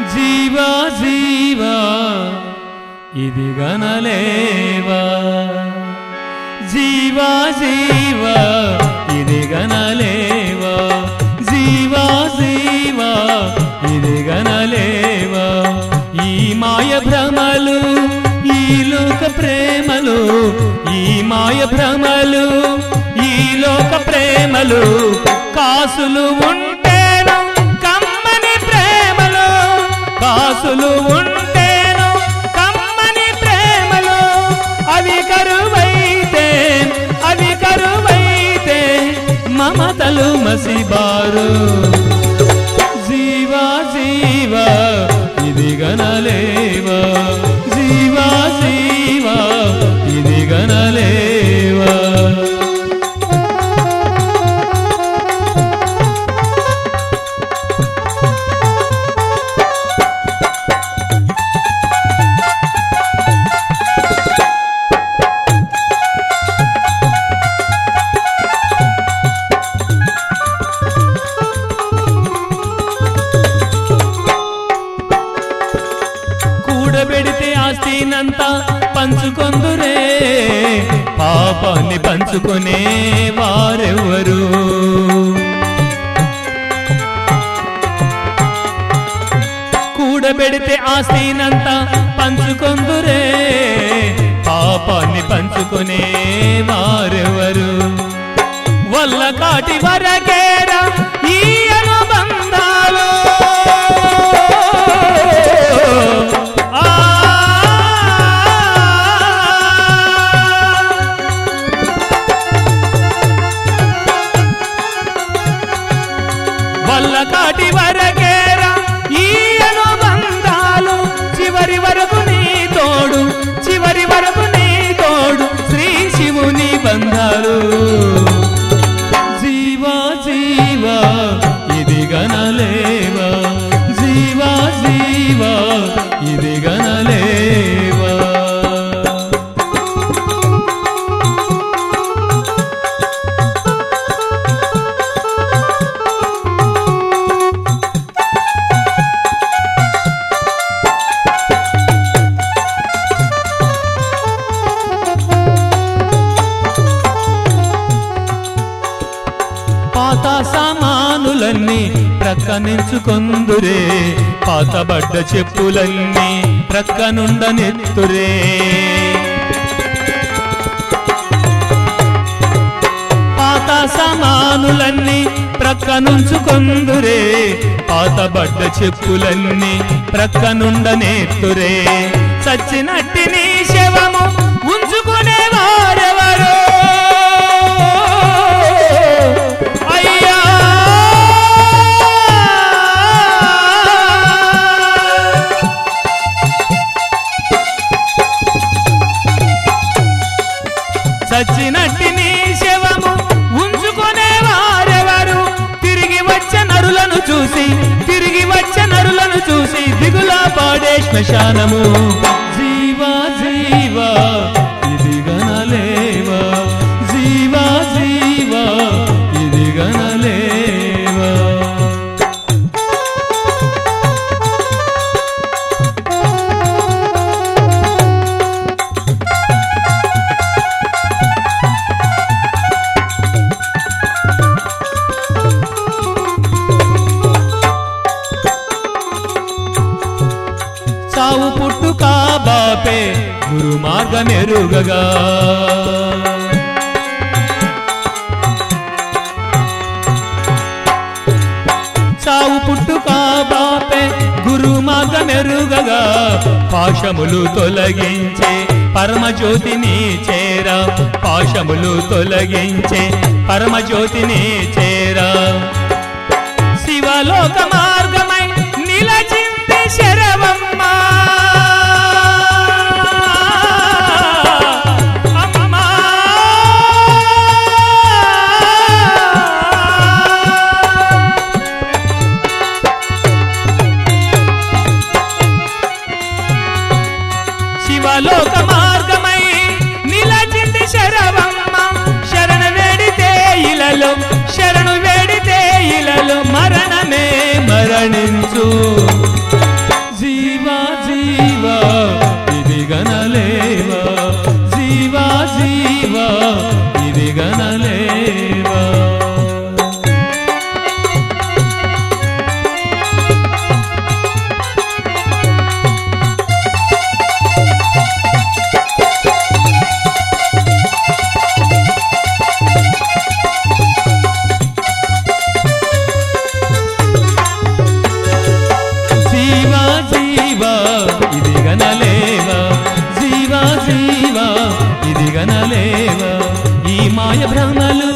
జీవా జీవా ఇది గనలేవా జీవా జీవా ఇది గనలేవా జీవా జీవా ఇది గనలేవా ఈ మాయ భ్రమలు ఈ లోక ప్రేమలు ఈ మాయ భ్రమలు ఈ లోక ప్రేమలు కాసులు ఉంటేను కమ్మని ప్రేమలు కాసులు ఉంటేను కమ్మని ప్రేమలు అవి కరువైతే అవి కరువైతే మమతలు మసిబారు జీవా జీవా ఇది గనలేవా జీవా జీవా ఇది గనలేవా కూడబెడితే ఆస్తినంతా పంచుకొందురే పాపాన్ని పంచుకునే వారెవరు కూడబెడితే ఆస్తినంతా పంచుకొందురే పాపాన్ని పంచుకునే వారెవరు వల్ల కాటి వరకేరా ఈ అనుబంధాలు ఆ వల్ల కాటి వరకేరా ఈ అనుబంధాలు చివరి వరకు నీ తోడు చివరి వరకు నీ తోడు శ్రీ శివుని బంధాలు జీవా జీవా ఇది గనలేవా జీవా జీవా ఇది గనలేవా పాత సామానులన్నీ ప్రక్కనించుకొందురే పాతబడ్డ చెప్పులన్నీ ప్రక్కనుండనెత్తురే పాత సామానులన్నీ ప్రక్కనుంచుకొందురే పాతబడ్డ చెప్పులన్నీ ప్రక్కనుండనేత్తురే చచ్చినట్టి నీ శవము ఉంచుకునే వారెవరో అయ్యా చచ్చినట్టి నీ శవము ఉంచుకునే వారెవరు తిరిగి వచ్చే నరులను చూసి తిరిగి వచ్చే నరులను చూసి దిగులా పాడే శ్మశానము జీవా జీవా ఇది గనలేవా జీవా జీవా ఇది గనలేవా చావు పుట్టుక బాపే గురు మార్గమెరుగగా చావు పుట్టుక బాపే గురు మార్గమెరుగగా పాశములు తొలగించే పరమజ్యోతిని చేరా పాశములు తొలగించే పరమజ్యోతిని చేరా శివలోక మార్గమై నిలచింది శరవమ్మ అమ్మా. శివలోక మార్గమై నిలచింది శరవమ్మ శరణ వేడితే ఇలలో శరణు వేడితే ఇలలో మరణమే మరణించు మాయ భ్రమలు